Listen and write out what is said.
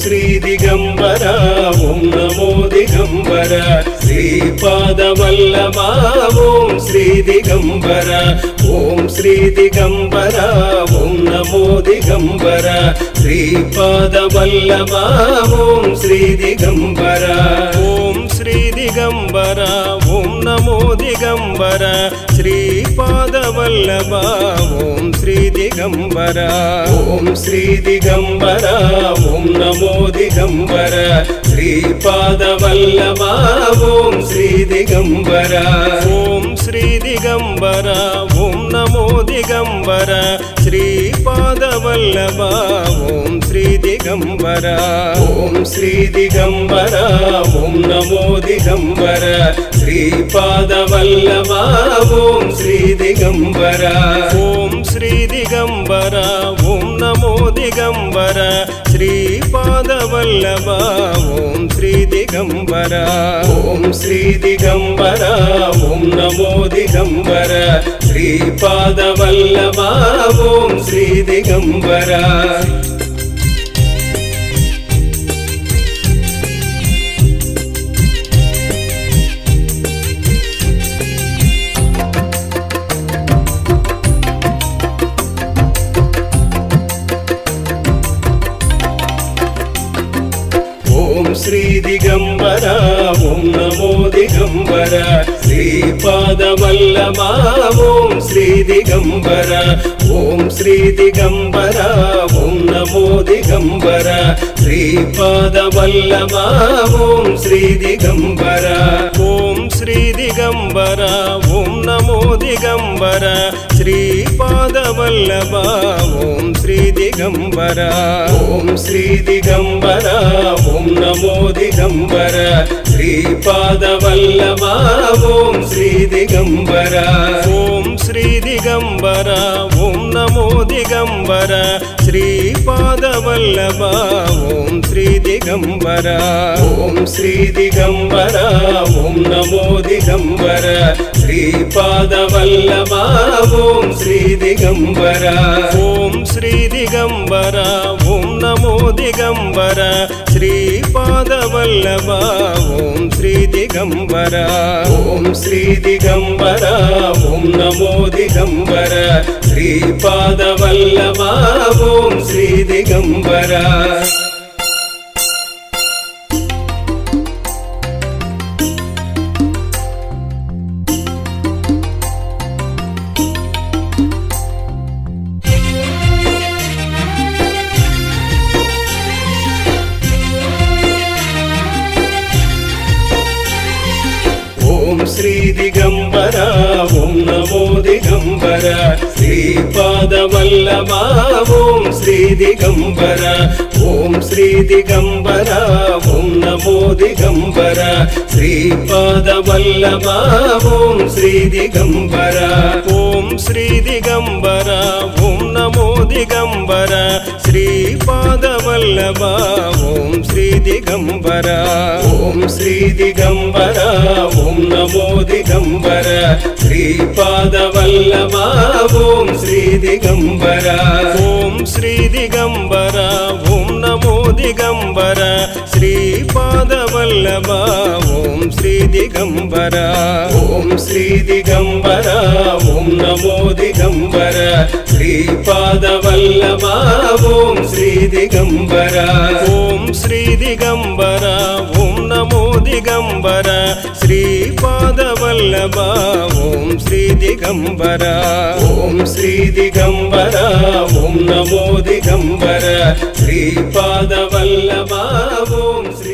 శ్రీ దిగంబర ఓం నమో దిగంబర శ్రీపాద వల్లభ ఓం శ్రీ దిగంబర ఓం శ్రీ దిగంబర ఓం నమో దిగంబర శ్రీపాద వల్లభ ఓం శ్రీ దిగంబర ఓం శ్రీ దిగంబర ఓం నమో దిగంబర శ్రీపాద వల్లభ ఓం శ్రీ దిగంబర ఓం శ్రీ దిగంబర ఓం నమో దిగంబర శ్రీపాద వల్లభ ఓం శ్రీ దిగంబర ఓం శ్రీ దిగంబర ఓం నమో దిగంబర శ్రీపాద వల్లభ ఓం శ్రీ దిగంబర ఓం శ్రీ దిగంబర ఓం నమో దిగంబర శ్రీపాద వల్లభ ఓం శ్రీ దిగంబర ఓం శ్రీ దిగంబర ఓం నమో దిగంబర శ్రీపాద వల్లభ ఓం శ్రీ దిగంబర ఓం శ్రీ దిగంబర ఓం నమో దిగంబర శ్రీపాద వల్లభ ఓం శ్రీ దిగంబర ఓం శ్రీ దిగంబర ఓం నమో దిగంబర శ్రీపాద వల్లభ ఓం శ్రీ దిగంబర ఓం శ్రీ దిగంబర ఓం నమో దిగంబర శ్రీపాద వల్లభ ఓం శ్రీ దిగంబర ఓం శ్రీ దిగంబర ఓం నమో దిగంబర శ్రీపాద వల్లభ ఓం శ్రీ దిగంబర ఓం శ్రీ దిగంబర ఓం నమో దిగంబర శ్రీపాద వల్లభ ఓం శ్రీ దిగంబర ఓం శ్రీ దిగంబర ఓం నమో దిగంబర శ్రీపాద వల్లభ ఓం శ్రీ దిగంబర ఓం శ్రీ దిగంబర ఓం నమో దిగంబర శ్రీపాద వల్లభ ఓం శ్రీ దిగంబర ఓం శ్రీ దిగంబర ఓం నమో దిగంబర శ్రీపాద వల్లభ ఓం శ్రీ దిగంబర ఓం శ్రీ దిగంబర ఓం నమో దిగంబర శ్రీపాద వల్లభ ఓం శ్రీ దిగంబర ఓం శ్రీ దిగంబర ఓం నమో దిగంబర శ్రీపాద వల్లభ ఓం శ్రీ దిగంబర ఓం శ్రీ దిగంబర ఓం నమో దిగంబర శ్రీపాద వల్లభ ఓం శ్రీ దిగంబర ఓం శ్రీ దిగంబర ఓం నమో దిగంబర శ్రీపాద వల్లభ ఓం శ్రీ దిగంబర ఓం శ్రీ దిగంబర ఓం నమో దిగంబర శ్రీపాద వల్లభ ఓం శ్రీ దిగంబర ఓం శ్రీ దిగంబర ఓం నమో దిగంబర శ్రీపాద వల్లభ ఓం శ్రీ దిగంబర ఓం శ్రీ దిగంబర ఓం నమో దిగంబర శ్రీపాద వల్లభ ఓం శ్రీ దిగంబర ఓం శ్రీ దిగంబర ఓం నమో దిగంబర శ్రీపాద వల్లభ ఓం శ్రీ దిగంబర ఓం శ్రీ దిగంబర ఓం నమో దిగంబర శ్రీపాద వల్లభ ఓం శ్రీ